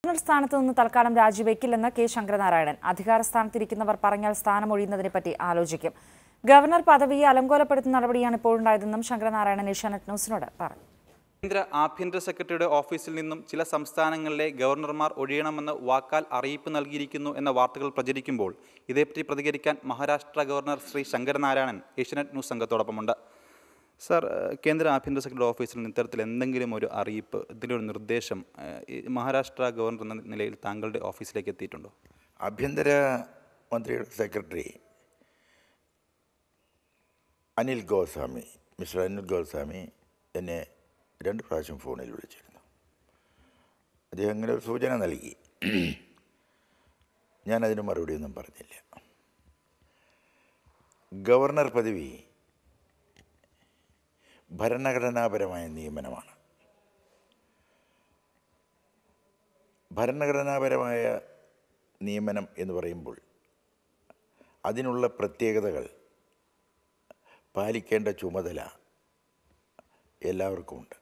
governor സ്ഥാനത്ത് നിന്ന് തൽക്കാലം രാജിവെക്കില്ലെന്ന് കെ ശങ്കരനാരായണൻ അധികാര സ്ഥാനത്തിരിക്കുന്നവർ പറഞ്ഞാൽ സ്ഥാനമൊഴിയുന്നതിനെപ്പറ്റി ആലോചിക്കും ഗവർണർ പദവിയെ അലങ്കോലപ്പെടുത്തുന്ന നടപടിയാണ് ഇപ്പോഴുണ്ടായതെന്നും ശങ്കരനാരായണൻ ഏഷ്യാനെറ്റ് ന്യൂസിനോട് പറഞ്ഞു കേന്ദ്ര ആഭ്യന്തര സെക്രട്ടറിയുടെ ഓഫീസിൽ നിന്നും ചില സംസ്ഥാനങ്ങളിലെ ഗവർണർമാർ ഒഴിയണമെന്ന് വാക്കാൽ അറിയിപ്പ് നൽകിയിരിക്കുന്നു എന്ന വാർത്തകൾ പ്രചരിക്കുമ്പോൾ ഇതേപ്പറ്റി പ്രതികരിക്കാൻ മഹാരാഷ്ട്ര ഗവർണർ ശ്രീ ശങ്കരനാരായണൻ ഏഷ്യനെറ്റ് ന്യൂസ് സംഘത്തോടൊപ്പമുണ്ട് സർ ഏഹ്, കേന്ദ്ര ആഭ്യന്തര സെക്രട്ടറി ഓഫീസിൽ നിന്ന് ഇത്തരത്തിൽ എന്തെങ്കിലും ഒരു അറിയിപ്പ് ഇതിലൊരു നിർദ്ദേശം ഏഹ്, ഈ മഹാരാഷ്ട്ര ഗവർണർ എന്ന നിലയിൽ താങ്കളുടെ ഓഫീസിലേക്ക് എത്തിയിട്ടുണ്ടോ ആഭ്യന്തര മന്ത്രിയുടെ സെക്രട്ടറി അനിൽ ഗോസ്വാമി മിസ്റ്റർ അനിൽ ഗോസ്വാമി എന്നെ രണ്ട് പ്രാവശ്യം ഫോണിൽ വിളിച്ചിരുന്നു അദ്ദേഹം ഇങ്ങനെ ഒരു സൂചന നൽകി ഞാനതിന് മറുപടിയൊന്നും പറഞ്ഞില്ല ഗവർണർ പദവി ഭരണഘടനാപരമായ നിയമനമാണ് ഭരണഘടനാപരമായ നിയമനം എന്ന് പറയുമ്പോൾ അതിനുള്ള പ്രത്യേകതകൾ പാലിക്കേണ്ട ചുമതല എല്ലാവർക്കുമുണ്ട്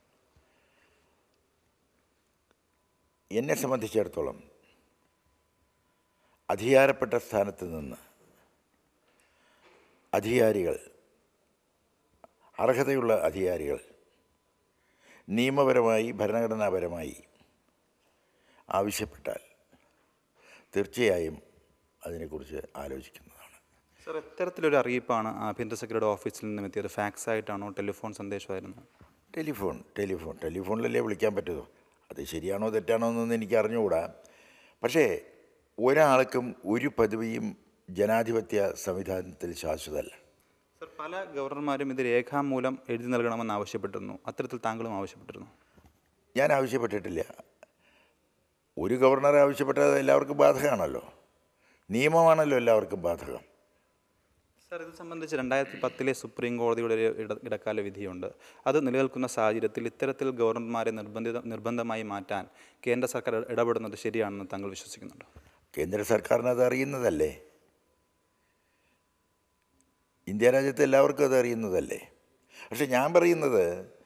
എന്നെ സംബന്ധിച്ചിടത്തോളം അധികാരപ്പെട്ട സ്ഥാനത്ത് നിന്ന് അധികാരികൾ അർഹതയുള്ള അധികാരികൾ നിയമപരമായി ഭരണഘടനാപരമായി ആവശ്യപ്പെട്ടാൽ തീർച്ചയായും അതിനെക്കുറിച്ച് ആലോചിക്കുന്നതാണ് സർ ഇത്തരത്തിലൊരു അറിയിപ്പാണ് ആഭ്യന്തര സെക്രട്ടറിയുടെ ഓഫീസിൽ നിന്നും എത്തിയത് ഫാക്സ് ആയിട്ടാണോ ടെലിഫോൺ സന്ദേശമായിരുന്നു ടെലിഫോൺ ടെലിഫോൺ ടെലിഫോണിലല്ലേ വിളിക്കാൻ പറ്റുമോ അത് ശരിയാണോ തെറ്റാണോ എന്നൊന്നും എനിക്ക് അറിഞ്ഞുകൂടാ പക്ഷേ ഒരാൾക്കും ഒരു പദവിയും ജനാധിപത്യ സംവിധാനത്തിൽ ശാശ്വതമല്ല സർ പല ഗവർണർമാരും ഇത് രേഖാമൂലം എഴുതി നൽകണമെന്ന് ആവശ്യപ്പെട്ടിരുന്നു അത്തരത്തിൽ താങ്കളും ആവശ്യപ്പെട്ടിരുന്നു ഞാൻ ആവശ്യപ്പെട്ടിട്ടില്ല ഒരു ഗവർണർ ആവശ്യപ്പെട്ടത് എല്ലാവർക്കും ബാധകമാണല്ലോ നിയമമാണല്ലോ എല്ലാവർക്കും ബാധകം സർ ഇത് സംബന്ധിച്ച് രണ്ടായിരത്തി പത്തിലെ സുപ്രീം കോടതിയുടെ ഒരു ഇട ഇടക്കാല വിധിയുണ്ട് അത് നിലനിൽക്കുന്ന സാഹചര്യത്തിൽ ഇത്തരത്തിൽ ഗവർണർമാരെ നിർബന്ധിത നിർബന്ധമായി മാറ്റാൻ കേന്ദ്ര സർക്കാർ ഇടപെടുന്നത് ശരിയാണെന്ന് താങ്കൾ വിശ്വസിക്കുന്നുണ്ടോ കേന്ദ്ര സർക്കാരിന് അത് അറിയുന്നതല്ലേ ഇന്ത്യ രാജ്യത്ത് എല്ലാവർക്കും അത് അറിയുന്നതല്ലേ പക്ഷെ ഞാൻ പറയുന്നത്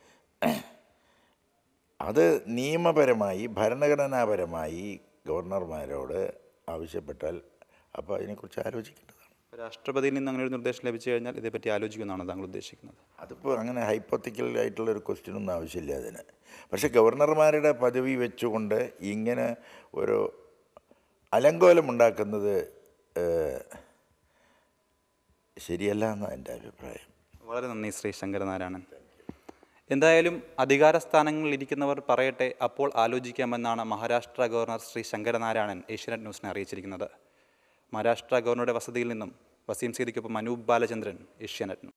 അത് നിയമപരമായി ഭരണഘടനാപരമായി ഗവർണർമാരോട് ആവശ്യപ്പെട്ടാൽ അപ്പോൾ അതിനെക്കുറിച്ച് ആലോചിക്കേണ്ടതാണ് രാഷ്ട്രപതിയിൽ നിന്ന് അങ്ങനെ ഒരു നിർദ്ദേശം ലഭിച്ചു കഴിഞ്ഞാൽ ഇതേപ്പറ്റി ആലോചിക്കുമെന്നാണ് താങ്കൾ ഉദ്ദേശിക്കുന്നത് അതിപ്പോൾ അങ്ങനെ ഹൈപ്പോത്തിക്കൽ ആയിട്ടുള്ള ഒരു ക്വസ്റ്റ്യൻ ഒന്നും ആവശ്യമില്ല അതിന് പക്ഷേ ഗവർണർമാരുടെ പദവി വെച്ചുകൊണ്ട് ഇങ്ങനെ ഒരു അലങ്കോലം ഉണ്ടാക്കുന്നത് ഏഹ്, ശരിയല്ല എന്നാണ് എൻ്റെ അഭിപ്രായം വളരെ നന്ദി ശ്രീ ശങ്കരനാരായണൻ എന്തായാലും അധികാര സ്ഥാനങ്ങളിൽ ഇരിക്കുന്നവർ പറയട്ടെ അപ്പോൾ ആലോചിക്കാമെന്നാണ് മഹാരാഷ്ട്ര ഗവർണർ ശ്രീ ശങ്കരനാരായണൻ ഏഷ്യാനെറ്റ് ന്യൂസിനെ അറിയിച്ചിരിക്കുന്നത് മഹാരാഷ്ട്ര ഗവർണറുടെ വസതിയിൽ നിന്നും വസീം സീദിക്കൊപ്പം അനൂപ് ബാലചന്ദ്രൻ ഏഷ്യാനെറ്റ് ന്യൂസ്